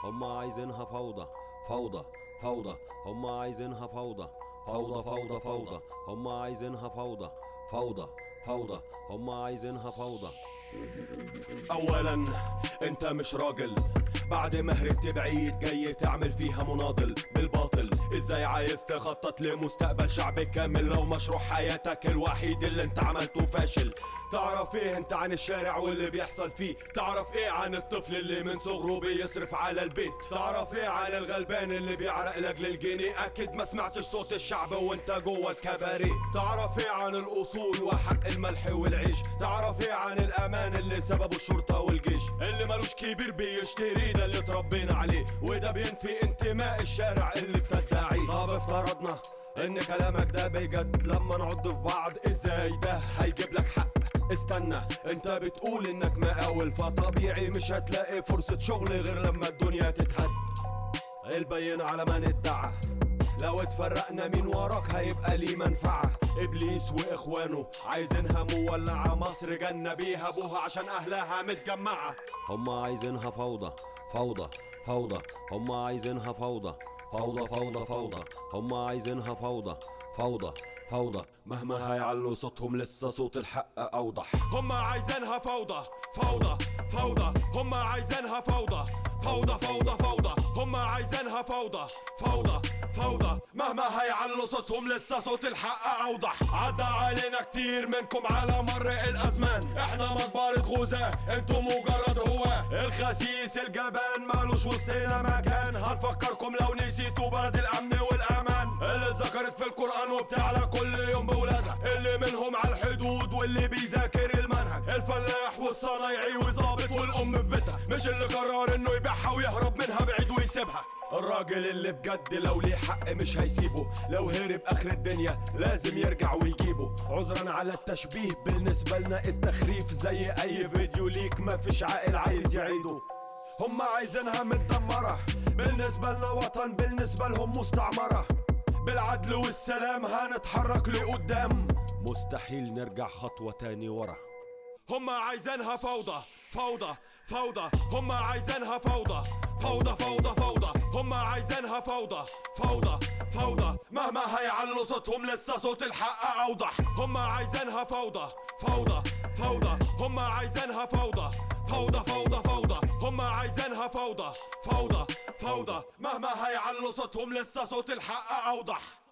هم عايزينها فوضى فوضى فوضى هم عايزينها فوضى فوضى فوضى فوضى هم عايزينها فوضى فوضى فوضى هم عايزينها فوضى اولا انت مش راجل بعد ما هربت بعيد جاي تعمل فيها مناضل بالباطل ازاي عايز تخطط لمستقبل شعب كامل لو مشروع حياتك الوحيد اللي انت عملته فاشل تعرف ايه انت عن الشارع واللي بيحصل فيه تعرف ايه عن الطفل اللي من صغره بيصرف على البيت تعرف ايه عن الغلبان اللي بيعرق لاجل الجنيه اكيد ما سمعتش صوت الشعب وانت جوه الكباريه تعرف ايه عن الاصول وحق الملح والعيش تعرف ايه عن الامان اللي سببه الشرطه والجيش اللي ملوش كبير بيشتري ده اللي اتربينا عليه وده بينفي انتماء الشارع اللي بتدعيه طب افترضنا ان كلامك ده بجد لما نعض في بعض ازاي ده هيجيب لك حق استنى انت بتقول انك مقاول فطبيعي مش هتلاقي فرصة شغل غير لما الدنيا تتهد البين على من ادعى لو اتفرقنا مين وراك هيبقى ليه منفعة ابليس واخوانه عايزينها مولعة مصر جنة بيها ابوها عشان اهلها متجمعة هم عايزينها فوضى فوضى فوضى هم عايزينها فوضى فوضى فوضى فوضى هم عايزينها فوضى فوضى فوضى مهما هيعلوا صوتهم لسه صوت الحق اوضح هم عايزينها فوضى فوضى فوضى هم عايزينها فوضى فوضى فوضى فوضى هم عايزينها فوضى فوضى فوضى مهما هيعلوا صوتهم لسه صوت الحق اوضح عدى علينا كتير منكم على مر الازمان احنا مقبرة غزاة انتوا مجرد هواة الخسيس الجبان مالوش وسطنا مكان هنفكركم لو نسيتوا بلد الامن والامان اللي اتذكرت في القران وبتعلى كل يوم بولادها اللي منهم على الحدود واللي بيذاكر المنهج الفلاح والصنايعي والظابط والام في بيتها مش اللي قرر انه يبيعها ويهرب منها بعيد ويسيبها الراجل اللي بجد لو ليه حق مش هيسيبه لو هرب اخر الدنيا لازم يرجع ويجيبه عذرا على التشبيه بالنسبة لنا التخريف زي اي فيديو ليك مفيش عاقل عايز يعيده هم عايزينها متدمرة بالنسبة لنا وطن بالنسبة لهم مستعمرة بالعدل والسلام هنتحرك لقدام مستحيل نرجع خطوة تاني ورا هم عايزينها فوضى فوضى فوضى هم عايزينها فوضى فوضى فوضى فوضى هم عايزينها فوضى فوضى فوضى مهما هيعلوا صوتهم لسه صوت الحق اوضح هم عايزينها فوضى فوضى فوضى هم عايزينها فوضى فوضى فوضى فوضى هم عايزينها فوضى فوضى فوضى مهما هيعلوا صوتهم لسه صوت الحق اوضح